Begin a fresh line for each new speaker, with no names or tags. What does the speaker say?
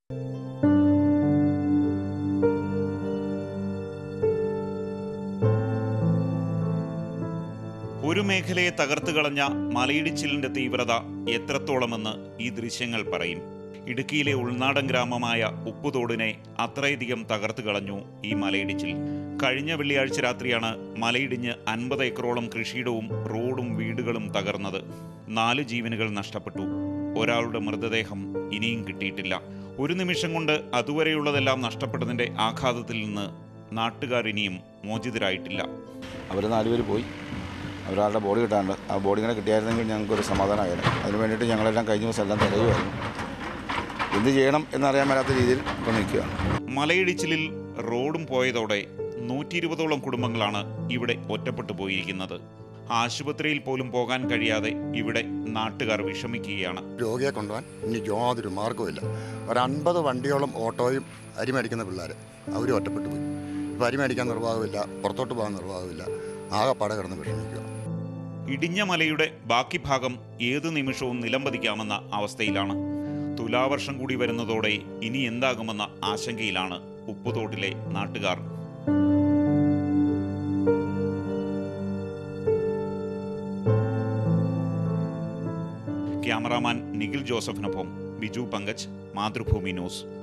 ഒരു മേഖലയെ തകർത്തു കളഞ്ഞ മലയിടിച്ചിലിന്റെ തീവ്രത എത്രത്തോളമെന്ന് ഈ ദൃശ്യങ്ങൾ പറയും ഇടുക്കിയിലെ ഉൾനാടൻ ഗ്രാമമായ ഉപ്പുതോടിനെ അത്രയധികം തകർത്തു കളഞ്ഞു ഈ മലയിടിച്ചിൽ കഴിഞ്ഞ വെള്ളിയാഴ്ച രാത്രിയാണ് മലയിടിഞ്ഞ് അൻപത് ഏക്കറോളം കൃഷിയിടവും റോഡും വീടുകളും തകർന്നത് നാല് ജീവനുകൾ നഷ്ടപ്പെട്ടു ഒരാളുടെ മൃതദേഹം ഇനിയും കിട്ടിയിട്ടില്ല ഒരു നിമിഷം കൊണ്ട് അതുവരെയുള്ളതെല്ലാം നഷ്ടപ്പെട്ടതിന്റെ ആഘാതത്തിൽ നിന്ന് നാട്ടുകാർ ഇനിയും മോചിതരായിട്ടില്ല
അവർ നാലുപേര് പോയി അവരാളുടെ ബോഡി കിട്ടാണ്ട് ആ ബോഡി ഇങ്ങനെ കിട്ടിയായിരുന്നെങ്കിൽ ഞങ്ങൾക്കൊരു സമാധാനമായിരുന്നു അതിന് വേണ്ടിയിട്ട് ഞങ്ങളെല്ലാം കഴിഞ്ഞ ദിവസം എല്ലാം തിരയുമായിരുന്നു എന്ത് ചെയ്യണം എന്നറിയാൻ മേലാത്ത രീതിയിൽ ഇപ്പോൾ നിൽക്കുകയാണ്
മലയിടിച്ചിലിൽ റോഡും പോയതോടെ നൂറ്റി ഇരുപതോളം കുടുംബങ്ങളാണ് ഇവിടെ ഒറ്റപ്പെട്ടു പോയിരിക്കുന്നത് ആശുപത്രിയിൽ പോലും പോകാൻ കഴിയാതെ ഇവിടെ നാട്ടുകാർ വിഷമിക്കുകയാണ്
രോഗിയെ കൊണ്ടുപോകാൻ ഇനി യാതൊരു മാർഗ്ഗവുമില്ല ഒരു അൻപത് വണ്ടിയോളം ഓട്ടോയും അരി മേടിക്കുന്ന പിള്ളേർ അവരും ഒറ്റപ്പെട്ടു പോയി ഇപ്പം അരി മേടിക്കാൻ നിർവാഹമില്ല പുറത്തോട്ട് പോകാൻ നിർവാഹമില്ല ആകെപ്പാടെ കിടന്ന് വിഷമിക്കുക
ഇടിഞ്ഞ മലയുടെ ബാക്കി ഭാഗം ഏതു നിമിഷവും നിലംപതിക്കാമെന്ന അവസ്ഥയിലാണ് തുലാവർഷം കൂടി വരുന്നതോടെ ഇനി എന്താകുമെന്ന ആശങ്കയിലാണ് ഉപ്പുതോട്ടിലെ നാട്ടുകാർ ക്യാമറാമാൻ നിഖിൽ ജോസഫിനൊപ്പം ബിജു പങ്കജ് മാതൃഭൂമി ന്യൂസ്